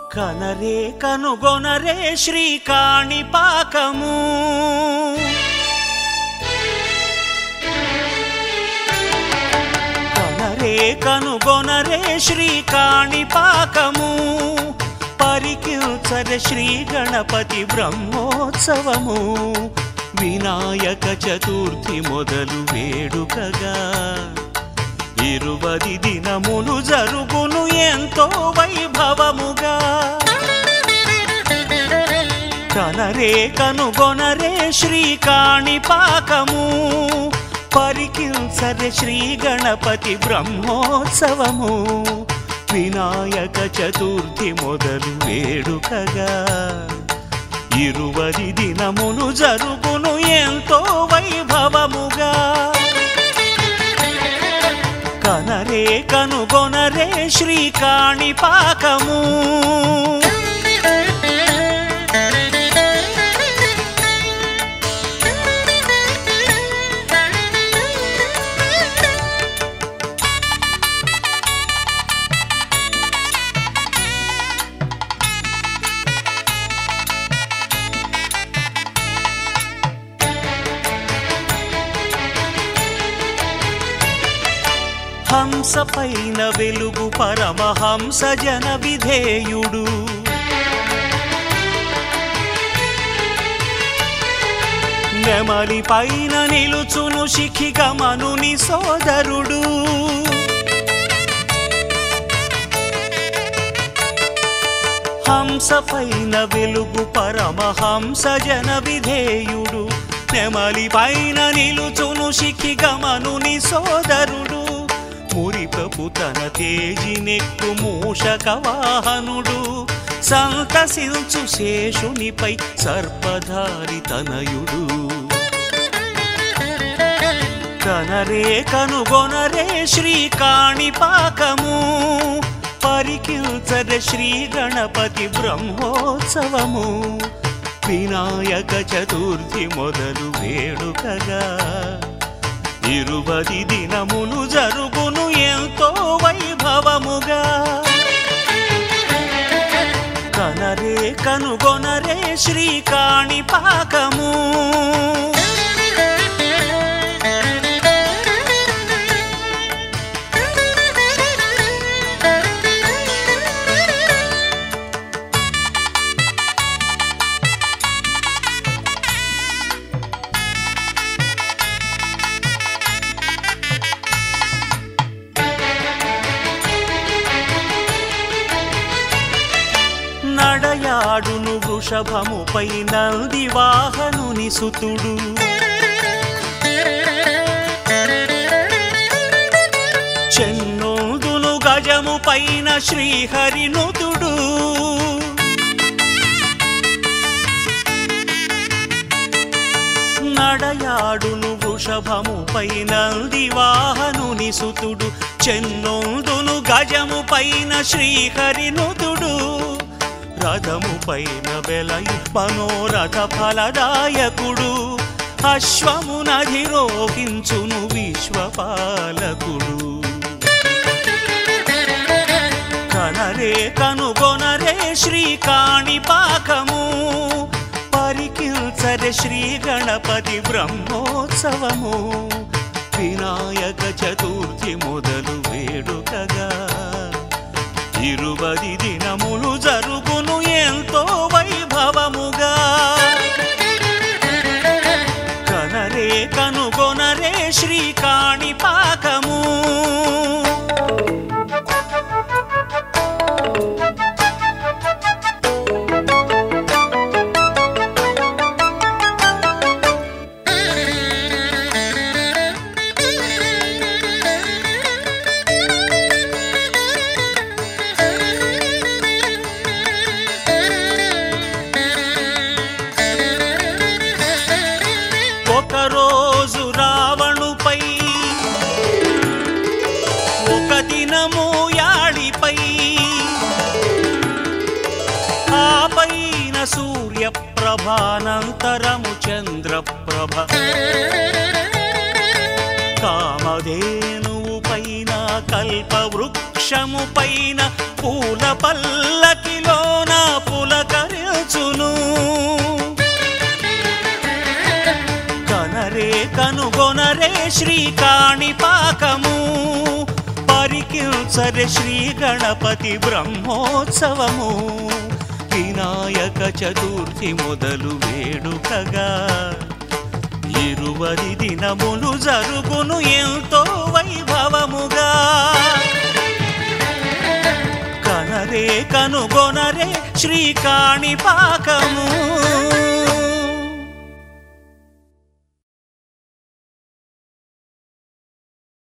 కనరే కనుగొనరే శ్రీకాణి పాకము కనరే కనుగొనరే శ్రీకాణి పాకము పరికిల్చర శ్రీ గణపతి బ్రహ్మోత్సవము వినాయక చతుర్థి మొదలు వేడుకగా ఇరువది దినములు జరుగును ఎంతో వైభవముగా కనరే కనుగొనరే శ్రీకాణి పాకము పరికిల్సరే శ్రీ గణపతి బ్రహ్మోత్సవము వినాయక చతుర్థి మొదలు వేడుకగా ఇరువది దినములు జరుగును ఎంతో వైభవముగా కనరే కనుగొనరే శ్రీకాణి పాకము హంస పైన వెలుగు పరమహంస జన విధేయుడు నెమలి పైన నిలుచును శిఖిగమనుని సోదరుడు హంస పైన వెలుగు పరమహంస జన విధేయుడు నెమలి పైన నిలుచును శిఖిగమనుని సోదరుడు మురిపపు తన తేజి నెక్కు మూషక వాహనుడు సంతసించు శేషునిపై సర్పధారి తనయుడు కనరే కనుగొనరే శ్రీకాణి పాకము పరికిల్చర శ్రీ గణపతి బ్రహ్మోత్సవము వినాయక చతుర్థి మొదలు వేడుకగా ఇరువది దినములు జరుగును ఎంతో వైభవముగా కనరే కనుగొనరే శ్రీకాణి పాకము నడయాడును వృషభముపై నంది వాహనుని సుతుడు చెన్నోదును గజము పైన శ్రీహరినుతుడు నడయాడును వృషభముపై నంది వాహనుని సుతుడు చెన్నోదును గజము పైన శ్రీహరినుతుడు రథము పైన వెలయు మనోరథ ఫలదాయకుడు అశ్వమునధిరోహించును విశ్వపాలకుడు కనరే కనుగొనరే శ్రీకాణి పాకము పరికిల్చరే శ్రీ గణపతి బ్రహ్మోత్సవము వినాయక చతుర్థి మొదలు వేడుకగా ఇరువది దినములు జరుగును ఎంతో వైభవముగా కనరే కనుగొనరే శ్రీకాణి పాకము ఒకరోజు రావణుపై ఒక దినము యాడిపై ఆ పైన సూర్యప్రభానంతరము చంద్రప్రభ కామధేనువు పైన కల్పవృక్షము పైన పూల పల్లకిలోన శ్రీ కాణిపాకము పరికించరే శ్రీ గణపతి బ్రహ్మోత్సవము వినాయక చతుర్థి మొదలు వేడుకగా ఇరువది దినములు జరుగును ఎంతో వైభవముగా కనరే కనుగొనరే శ్రీ కాణిపాకము